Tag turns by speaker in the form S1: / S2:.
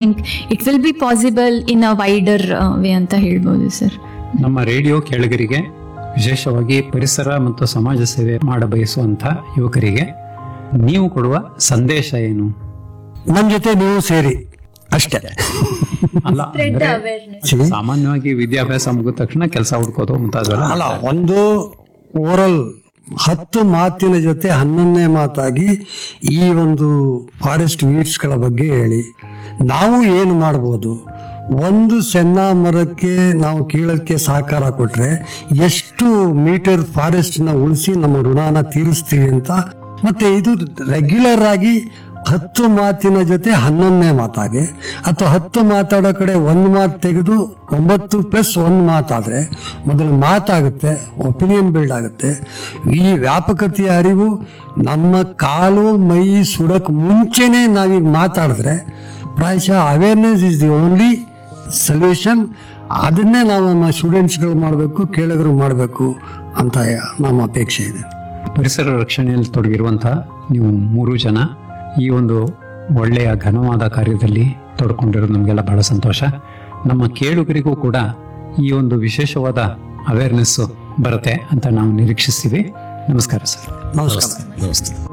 S1: think it will be possible in a wider way ಅಂತ ಹೇಳ್ಬೋದು sir
S2: ನಮ್ಮ radio ಕೇಳುಗರಿಗೆ ವಿಶೇಷವಾಗಿ ಪರಿಸರ ಮತ್ತು ಸಮಾಜ ಸೇವೆ ಮಾಡ ಬಯಸುವಂತ ಯುವಕರಿಗೆ ನೀವು ಕೊಡುವ ಸಂದೇಶ ಏನು
S3: ನಮ್ ಜೊತೆ ನೀವು ಸೇರಿ ಅಷ್ಟೇ
S2: ಅಲ್ಲ ಅಂದ್ರೆ ಸಾಮಾನ್ಯವಾಗಿ ವಿದ್ಯಾಭ್ಯಾಸ ಮುಗಿದ ತಕ್ಷಣ ಕೆಲಸ ಹುಡ್ಕೋದು ಮುಂತಾದವೆಲ್ಲ
S3: ಅಲ್ಲ ಒಂದು ಓರಲ್ ಹತ್ತು ಮಾತಿನ ಜೊತೆ ಹನ್ನೊಂದನೇ ಮಾತಾಗಿ ಈ ಒಂದು ಫಾರೆಸ್ಟ್ ವೀಡ್ಸ್ಗಳ ಬಗ್ಗೆ ಹೇಳಿ ನಾವು ಏನು ಮಾಡ್ಬೋದು ಒಂದು ಸೆನ್ನ ಮರಕ್ಕೆ ನಾವು ಕೀಳಕ್ಕೆ ಸಹಕಾರ ಕೊಟ್ರೆ ಎಷ್ಟು ಮೀಟರ್ ಫಾರೆಸ್ಟ್ ನ ಉಳಿಸಿ ನಮ್ಮ ಋಣನ ತೀರಿಸ್ತೀವಿ ಅಂತ ಮತ್ತೆ ಇದು ರೆಗ್ಯುಲರ್ ಆಗಿ ಹತ್ತು ಮಾತಿನ ಜೊತೆ ಹನ್ನೊಂದನೇ ಮಾತಾಗೆ ಅಥವಾ ಹತ್ತು ಮಾತಾಡೋ ಕಡೆ ಒಂದು ಮಾತು ತೆಗೆದು ಒಂಬತ್ತು ಪ್ಲಸ್ ಒಂದು ಮಾತಾದ್ರೆ ಮೊದಲು ಮಾತಾಗುತ್ತೆ ಒಪಿನಿಯನ್ ಬಿಲ್ಡ್ ಆಗುತ್ತೆ ಈ ವ್ಯಾಪಕತೆಯ ಅರಿವು ನಮ್ಮ ಕಾಲು ಮೈ ಸುಡಕ್ ಮುಂಚೆನೆ ನಾವೀಗ ಮಾತಾಡಿದ್ರೆ ಪ್ರಾಯಶಃ awareness is the only solution ಅದನ್ನೇ ನಾವು ನಮ್ಮ ಸ್ಟೂಡೆಂಟ್ಸ್ಗಳು ಮಾಡಬೇಕು ಕೇಳಗರು ಮಾಡಬೇಕು ಅಂತ ನಮ್ಮ ಅಪೇಕ್ಷೆ ಇದೆ
S2: ಪರಿಸರ ರಕ್ಷಣೆಯಲ್ಲಿ ತೊಡಗಿರುವಂತಹ ನೀವು ಮೂರು ಜನ ಈ ಒಂದು ಒಳ್ಳೆಯ ಘನವಾದ ಕಾರ್ಯದಲ್ಲಿ ತೊಡ್ಕೊಂಡಿರೋದು ನಮಗೆಲ್ಲ ಬಹಳ ಸಂತೋಷ ನಮ್ಮ ಕೇಳುಗರಿಗೂ ಕೂಡ ಈ ಒಂದು ವಿಶೇಷವಾದ ಅವೇರ್ನೆಸ್ ಬರುತ್ತೆ ಅಂತ ನಾವು ನಿರೀಕ್ಷಿಸ್ತೀವಿ ನಮಸ್ಕಾರ ಸರ್
S3: ನಮಸ್ಕಾರ
S4: ನಮಸ್ತೆ